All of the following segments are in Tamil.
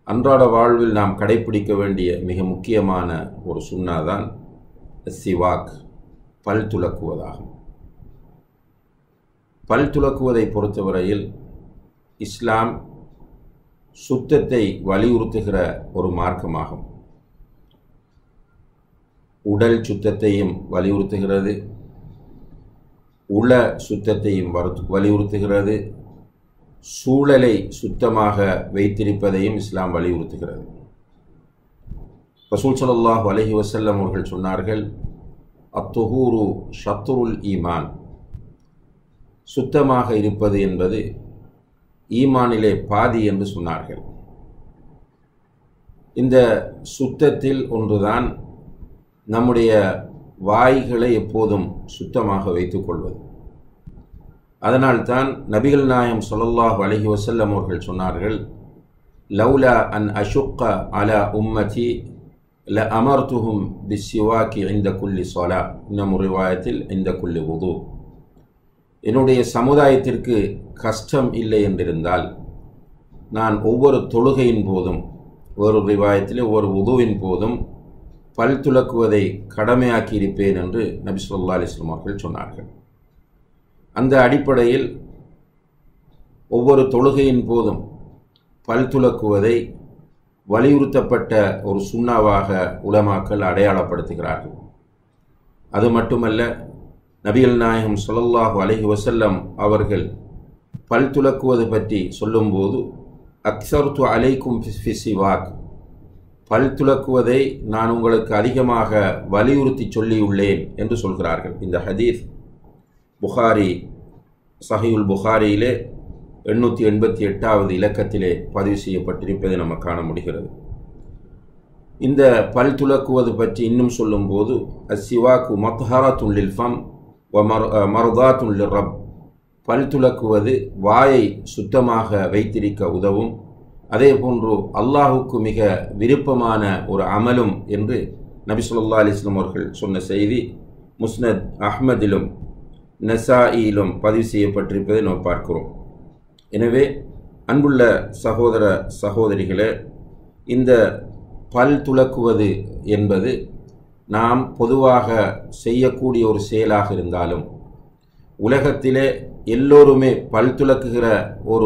அன்றாட வாழ்வில் நாம் கடைபிடிக்க வேண்டிய மிக முக்கியமான ஒரு சுண்ணாதான் சிவாக் பல் துலக்குவதாகும் பல் துலக்குவதை பொறுத்தவரையில் இஸ்லாம் சுத்தத்தை வலியுறுத்துகிற ஒரு மார்க்கமாகும் உடல் சுத்தத்தையும் வலியுறுத்துகிறது உள சுத்தத்தையும் வலியுறுத்துகிறது சூழலை சுத்தமாக வைத்திருப்பதையும் இஸ்லாம் வலியுறுத்துகிறது ரசூல் சல்லாஹ் அலஹி வசல்லம் அவர்கள் சொன்னார்கள் அத்துஹூரு ஷத்துருல் ஈமான் சுத்தமாக இருப்பது என்பது ஈமானிலே பாதி என்று சொன்னார்கள் இந்த சுத்தத்தில் ஒன்றுதான் நம்முடைய வாய்களை எப்போதும் சுத்தமாக வைத்துக்கொள்வது அதனால்தான் நபிகள் நாயம் சொல்லல்லாஹ் அலஹி வசல்லம் அவர்கள் சொன்னார்கள் லவ்லா அன் அஷுக்க அலா உம்மதி ல அமர்த்துஹும் பிஸ்ஸிவாக்கி இந்த குல்லி சொலா இன்னும் ரிவாயத்தில் இந்த குல்லி உது என்னுடைய சமுதாயத்திற்கு கஷ்டம் இல்லை என்றிருந்தால் நான் ஒவ்வொரு தொழுகையின் போதும் ஒரு ரிவாயத்தில் ஒவ்வொரு உதுவின் போதும் பல் துலக்குவதை கடமையாக்கி இருப்பேன் என்று நபி சொல்லா அலிஸ்லாம் அவர்கள் சொன்னார்கள் அந்த அடிப்படையில் ஒவ்வொரு தொழுகையின் போதும் பல் துலக்குவதை வலியுறுத்தப்பட்ட ஒரு சுண்ணாவாக உலமாக்கள் அடையாளப்படுத்துகிறார்கள் அது மட்டுமல்ல நபிகள் நாயகம் சொல்லல்லாஹு அலஹி வசல்லம் அவர்கள் பல் துலக்குவது பற்றி சொல்லும்போது அக்சர்து அலைக்கும் ஃபிசிவாக் பல் துலக்குவதை நான் உங்களுக்கு அதிகமாக வலியுறுத்தி சொல்லியுள்ளேன் என்று சொல்கிறார்கள் இந்த ஹதீஸ் புகாரி சஹியுல் புகாரியிலே எண்ணூற்றி எண்பத்தி எட்டாவது இலக்கத்திலே பதிவு செய்யப்பட்டிருப்பதை நம்ம காண முடிகிறது இந்த பல் துலக்குவது பற்றி இன்னும் சொல்லும்போது அசிவாக்கு மத்ஹாரத்துல்லில் ஃபம் மர் மருதாத்துல்லில் ரப் பல் துலக்குவது வாயை சுத்தமாக வைத்திருக்க உதவும் அதே போன்று அல்லாஹுக்கு மிக விருப்பமான ஒரு அமலும் என்று நபி சொல்லா அலிஸ்லாம் அவர்கள் சொன்ன செய்தி முஸ்னத் அஹ்மதிலும் நசாயிலும் பதிவு செய்யப்பட்டிருப்பதை நாம் பார்க்கிறோம் எனவே அன்புள்ள சகோதர சகோதரிகளே இந்த பல் துலக்குவது என்பது நாம் பொதுவாக செய்யக்கூடிய ஒரு செயலாக இருந்தாலும் உலகத்திலே எல்லோருமே பல் துலக்குகிற ஒரு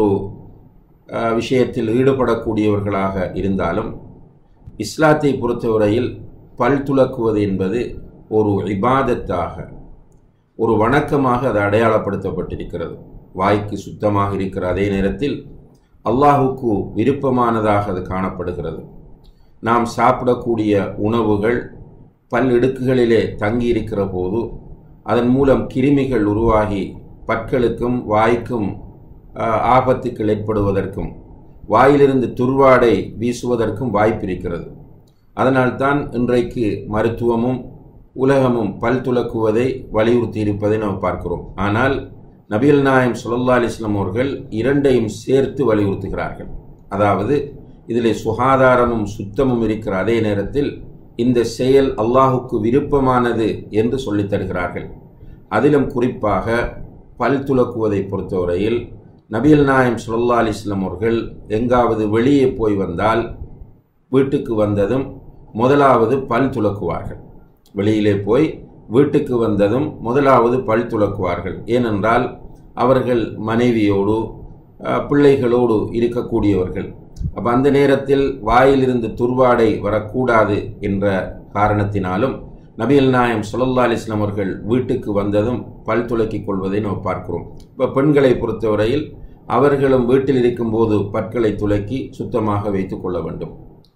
விஷயத்தில் ஈடுபடக்கூடியவர்களாக இருந்தாலும் இஸ்லாத்தை பொறுத்தவரையில் பல் துலக்குவது என்பது ஒரு இபாதத்தாக ஒரு வணக்கமாக அது அடையாளப்படுத்தப்பட்டிருக்கிறது வாய்க்கு சுத்தமாக இருக்கிற அதே நேரத்தில் அல்லாஹுக்கு விருப்பமானதாக அது காணப்படுகிறது நாம் சாப்பிடக்கூடிய உணவுகள் பல் இடுக்குகளிலே தங்கியிருக்கிற போது அதன் மூலம் கிருமிகள் உருவாகி பற்களுக்கும் வாய்க்கும் ஆபத்துக்கள் ஏற்படுவதற்கும் வாயிலிருந்து துர்வாடை வீசுவதற்கும் வாய்ப்பிருக்கிறது அதனால்தான் இன்றைக்கு மருத்துவமும் உலகமும் பல் துலக்குவதை வலியுறுத்தி இருப்பதை நாம் பார்க்கிறோம் ஆனால் நபிகள் நாயம் சுல்லா அலிஸ்லாம் அவர்கள் இரண்டையும் சேர்த்து வலியுறுத்துகிறார்கள் அதாவது இதில் சுகாதாரமும் சுத்தமும் இருக்கிற அதே நேரத்தில் இந்த செயல் அல்லாஹுக்கு விருப்பமானது என்று சொல்லித் தருகிறார்கள் அதிலும் குறிப்பாக பல் துலக்குவதை பொறுத்தவரையில் நபிகள் நாயம் சுல்லா அலிஸ்லாம் அவர்கள் எங்காவது வெளியே போய் வந்தால் வீட்டுக்கு வந்ததும் முதலாவது பல் துலக்குவார்கள் வெளியிலே போய் வீட்டுக்கு வந்ததும் முதலாவது பல் துலக்குவார்கள் ஏனென்றால் அவர்கள் மனைவியோடு பிள்ளைகளோடு இருக்கக்கூடியவர்கள் அப்போ அந்த நேரத்தில் வாயிலிருந்து துர்வாடை வரக்கூடாது என்ற காரணத்தினாலும் நபிகள் நாயம் சுல்லா அலிஸ்லாம் அவர்கள் வீட்டுக்கு வந்ததும் பல் துலக்கிக் கொள்வதை நாம் பார்க்கிறோம் இப்போ பெண்களை பொறுத்தவரையில் அவர்களும் வீட்டில் இருக்கும்போது பற்களை துலக்கி சுத்தமாக வைத்து கொள்ள வேண்டும்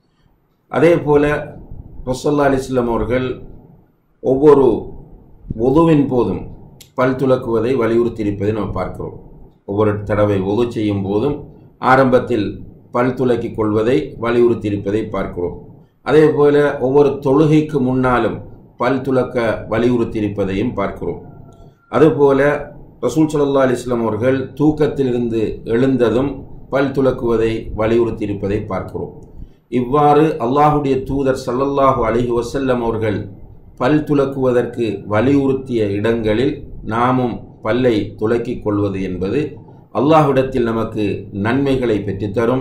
அதே போல ரசல்லா அலிஸ்லாம் அவர்கள் ஒவ்வொரு ஒதுவின் போதும் பல் துலக்குவதை வலியுறுத்தியிருப்பதை நாம் பார்க்கிறோம் ஒவ்வொரு தடவை ஒது செய்யும் போதும் ஆரம்பத்தில் பல் துலக்கிக் கொள்வதை வலியுறுத்தியிருப்பதை பார்க்கிறோம் அதே போல ஒவ்வொரு தொழுகைக்கு முன்னாலும் பல் துலக்க வலியுறுத்தியிருப்பதையும் பார்க்கிறோம் அதுபோல ரசூல் சல்லா அலிஸ்லாம் அவர்கள் தூக்கத்திலிருந்து எழுந்ததும் பல் துலக்குவதை வலியுறுத்தியிருப்பதை பார்க்கிறோம் இவ்வாறு அல்லாஹுடைய தூதர் சல்லல்லாஹு அலிஹி வசல்லம் அவர்கள் பல் துலக்குவதற்கு வலியுறுத்திய இடங்களில் நாமும் பல்லை துலக்கிக் கொள்வது என்பது அல்லாஹ்விடத்தில் நமக்கு நன்மைகளை பெற்றுத்தரும்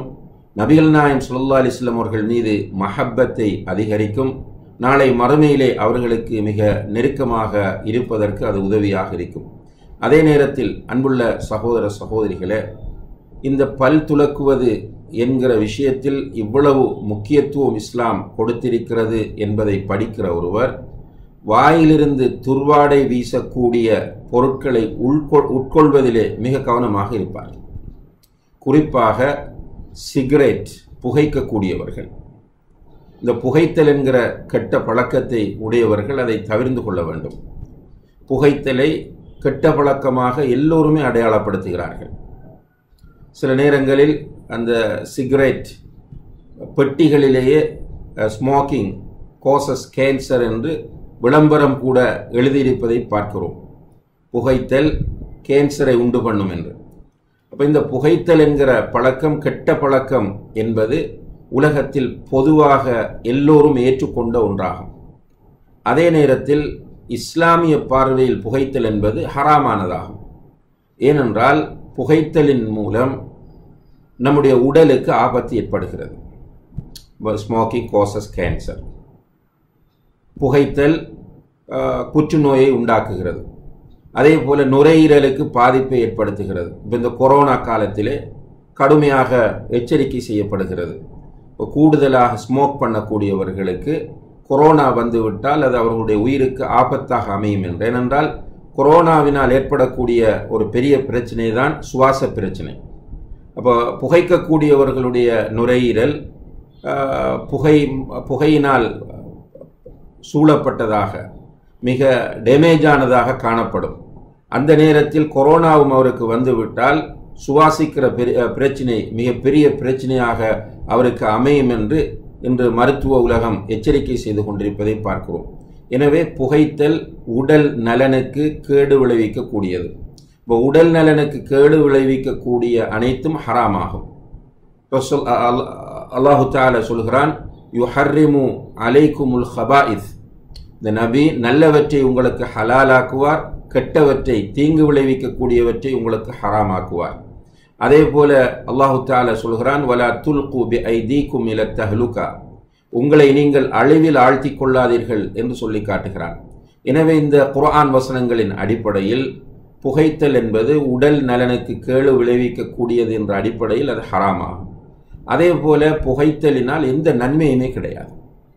நபிகள் நாயம் சுல்லா அலிஸ்லாம் அவர்கள் மீது மஹப்பத்தை அதிகரிக்கும் நாளை மறுமையிலே அவர்களுக்கு மிக நெருக்கமாக இருப்பதற்கு அது உதவியாக இருக்கும் அதே நேரத்தில் அன்புள்ள சகோதர சகோதரிகளே இந்த பல் துலக்குவது என்கிற விஷயத்தில் இவ்வளவு முக்கியத்துவம் இஸ்லாம் கொடுத்திருக்கிறது என்பதை படிக்கிற ஒருவர் வாயிலிருந்து துர்வாடை வீசக்கூடிய பொருட்களை உள்கொள் உட்கொள்வதிலே மிக கவனமாக இருப்பார் குறிப்பாக சிகரெட் புகைக்கக்கூடியவர்கள் இந்த புகைத்தல் என்கிற கெட்ட பழக்கத்தை உடையவர்கள் அதை தவிர்ந்து கொள்ள வேண்டும் புகைத்தலை கெட்ட பழக்கமாக எல்லோருமே அடையாளப்படுத்துகிறார்கள் சில நேரங்களில் அந்த சிகரெட் பெட்டிகளிலேயே ஸ்மோக்கிங் கோசஸ் கேன்சர் என்று விளம்பரம் கூட எழுதியிருப்பதை பார்க்கிறோம் புகைத்தல் கேன்சரை உண்டு பண்ணும் என்று அப்போ இந்த புகைத்தல் என்கிற பழக்கம் கெட்ட பழக்கம் என்பது உலகத்தில் பொதுவாக எல்லோரும் ஏற்றுக்கொண்ட ஒன்றாகும் அதே நேரத்தில் இஸ்லாமிய பார்வையில் புகைத்தல் என்பது ஹராமானதாகும் ஏனென்றால் புகைத்தலின் மூலம் நம்முடைய உடலுக்கு ஆபத்து ஏற்படுகிறது ஸ்மோக்கிங் கோசஸ் கேன்சர் புகைத்தல் புற்றுநோயை உண்டாக்குகிறது அதே போல நுரையீரலுக்கு பாதிப்பை ஏற்படுத்துகிறது இப்போ இந்த கொரோனா காலத்திலே கடுமையாக எச்சரிக்கை செய்யப்படுகிறது இப்போ கூடுதலாக ஸ்மோக் பண்ணக்கூடியவர்களுக்கு கொரோனா வந்துவிட்டால் அது அவர்களுடைய உயிருக்கு ஆபத்தாக அமையும் என்று ஏனென்றால் கொரோனாவினால் ஏற்படக்கூடிய ஒரு பெரிய பிரச்சனை தான் சுவாச பிரச்சனை அப்போ புகைக்கக்கூடியவர்களுடைய நுரையீரல் புகை புகையினால் சூழப்பட்டதாக மிக டேமேஜ் ஆனதாக காணப்படும் அந்த நேரத்தில் கொரோனாவும் அவருக்கு வந்துவிட்டால் சுவாசிக்கிற பிரச்சனை மிகப்பெரிய பிரச்சனையாக அவருக்கு அமையும் என்று இன்று மருத்துவ உலகம் எச்சரிக்கை செய்து கொண்டிருப்பதை பார்க்கிறோம் எனவே புகைத்தல் உடல் நலனுக்கு கேடு விளைவிக்கக்கூடியது இப்போ உடல் நலனுக்கு கேடு விளைவிக்கக்கூடிய அனைத்தும் ஹராமாகும் அல்லாஹு தால சொல்கிறான் யு ஹர்ரிமு அலைக்குமுல் ஹபாயிஸ் இந்த நபி நல்லவற்றை உங்களுக்கு ஹலாலாக்குவார் கெட்டவற்றை தீங்கு விளைவிக்கக்கூடியவற்றை உங்களுக்கு ஹராமாக்குவார் அதே போல அல்லாஹு தால சொல்கிறான் வலா துல்கு பி ஐதீக்கும் இல தஹ்லுகா உங்களை நீங்கள் அழிவில் ஆழ்த்தி கொள்ளாதீர்கள் என்று சொல்லி காட்டுகிறான் எனவே இந்த குர்ஆன் வசனங்களின் அடிப்படையில் புகைத்தல் என்பது உடல் நலனுக்கு கேடு விளைவிக்கக்கூடியது என்ற அடிப்படையில் அது ஹராமாகும் அதே போல புகைத்தலினால் எந்த நன்மையுமே கிடையாது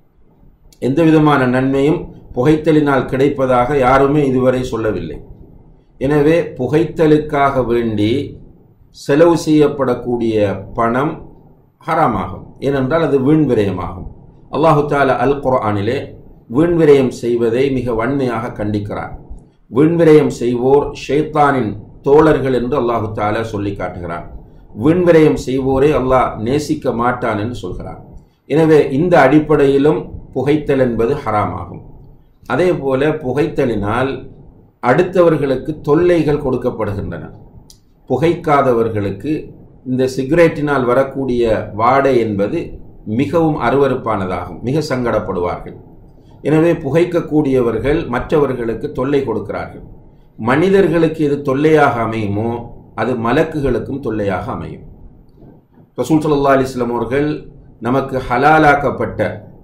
எந்த விதமான நன்மையும் புகைத்தலினால் கிடைப்பதாக யாருமே இதுவரை சொல்லவில்லை எனவே புகைத்தலுக்காக வேண்டி செலவு செய்யப்படக்கூடிய பணம் ஹராமாகும் ஏனென்றால் அது வீண் விரயமாகும் அல்லாஹு தால அல் குர்ஆனிலே வீண் விரயம் செய்வதை மிக வன்மையாக கண்டிக்கிறார் வீண் விரயம் செய்வோர் ஷேத்தானின் தோழர்கள் என்று அல்லாஹு தால சொல்லி காட்டுகிறார் வீண் விரயம் செய்வோரை அல்லாஹ் நேசிக்க மாட்டான் என்று சொல்கிறார் எனவே இந்த அடிப்படையிலும் புகைத்தல் என்பது ஹராமாகும் அதே போல புகைத்தலினால் அடுத்தவர்களுக்கு தொல்லைகள் கொடுக்கப்படுகின்றன புகைக்காதவர்களுக்கு இந்த சிகரெட்டினால் வரக்கூடிய வாடை என்பது மிகவும் அருவறுப்பானதாகும் மிக சங்கடப்படுவார்கள் எனவே புகைக்கக்கூடியவர்கள் மற்றவர்களுக்கு தொல்லை கொடுக்கிறார்கள் மனிதர்களுக்கு இது தொல்லையாக அமையுமோ அது மலக்குகளுக்கும் தொல்லையாக அமையும் ரசூல் சல்லா அலிஸ்லாம் அவர்கள் நமக்கு ஹலாலாக்கப்பட்ட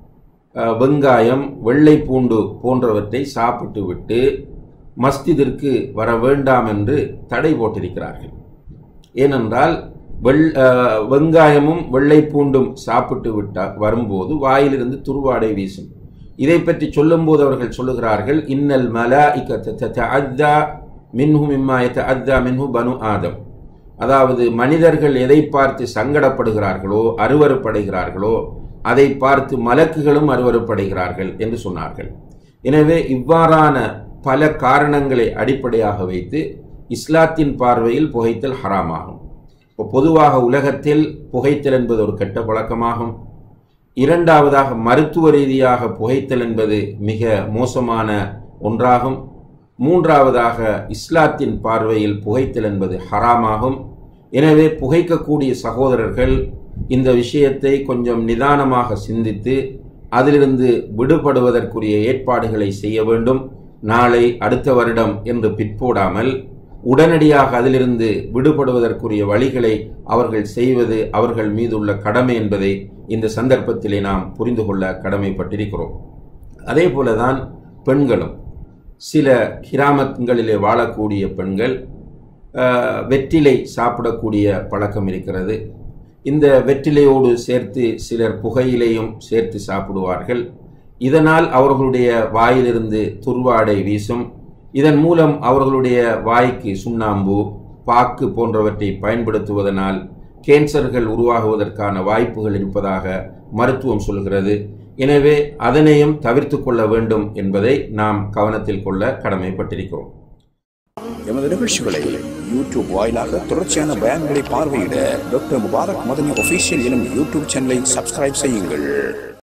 வெங்காயம் வெள்ளை பூண்டு போன்றவற்றை சாப்பிட்டு விட்டு மஸ்திதிற்கு வர வேண்டாம் என்று தடை போட்டிருக்கிறார்கள் ஏனென்றால் வெள் வெங்காயமும் வெள்ளை பூண்டும் சாப்பிட்டு விட்டால் வரும்போது வாயிலிருந்து துருவாடை வீசும் இதை பற்றி சொல்லும்போது அவர்கள் சொல்லுகிறார்கள் இன்னல் மலா அத்தா மின்ஹு மிம்மாயத்த அத்தா மின்ஹு பனு ஆதம் அதாவது மனிதர்கள் எதை பார்த்து சங்கடப்படுகிறார்களோ அருவறுப்படைகிறார்களோ அதை பார்த்து மலக்குகளும் அருவறுப்படைகிறார்கள் என்று சொன்னார்கள் எனவே இவ்வாறான பல காரணங்களை அடிப்படையாக வைத்து இஸ்லாத்தின் பார்வையில் புகைத்தல் ஹராமாகும் இப்போ பொதுவாக உலகத்தில் புகைத்தல் என்பது ஒரு கெட்ட பழக்கமாகும் இரண்டாவதாக மருத்துவ ரீதியாக புகைத்தல் என்பது மிக மோசமான ஒன்றாகும் மூன்றாவதாக இஸ்லாத்தின் பார்வையில் புகைத்தல் என்பது ஹராமாகும் எனவே புகைக்கக்கூடிய சகோதரர்கள் இந்த விஷயத்தை கொஞ்சம் நிதானமாக சிந்தித்து அதிலிருந்து விடுபடுவதற்குரிய ஏற்பாடுகளை செய்ய வேண்டும் நாளை அடுத்த வருடம் என்று பிற்போடாமல் உடனடியாக அதிலிருந்து விடுபடுவதற்குரிய வழிகளை அவர்கள் செய்வது அவர்கள் மீதுள்ள கடமை என்பதை இந்த சந்தர்ப்பத்திலே நாம் புரிந்து கொள்ள கடமைப்பட்டிருக்கிறோம் அதே போலதான் பெண்களும் சில கிராமங்களிலே வாழக்கூடிய பெண்கள் ஆஹ், வெற்றிலை சாப்பிடக்கூடிய பழக்கம் இருக்கிறது இந்த வெற்றிலையோடு சேர்த்து சிலர் புகையிலையும் சேர்த்து சாப்பிடுவார்கள் இதனால் அவர்களுடைய வாயிலிருந்து துர்வாடை வீசும் இதன் மூலம் அவர்களுடைய வாய்க்கு சுண்ணாம்பு பாக்கு போன்றவற்றை பயன்படுத்துவதனால் கேன்சர்கள் உருவாகுவதற்கான வாய்ப்புகள் இருப்பதாக மருத்துவம் சொல்கிறது எனவே அதனையும் தவிர்த்து கொள்ள வேண்டும் என்பதை நாம் கவனத்தில் கொள்ள கடமைப்பட்டிருக்கிறோம் எமது நிகழ்ச்சிகளை யூடியூப் வாயிலாக தொடர்ச்சியான பயான்களை பார்வையிட டாக்டர் முபாரக் மதனி ஒஃபீஷியல் எனும் யூடியூப் சேனலை சப்ஸ்கிரைப் செய்யுங்கள்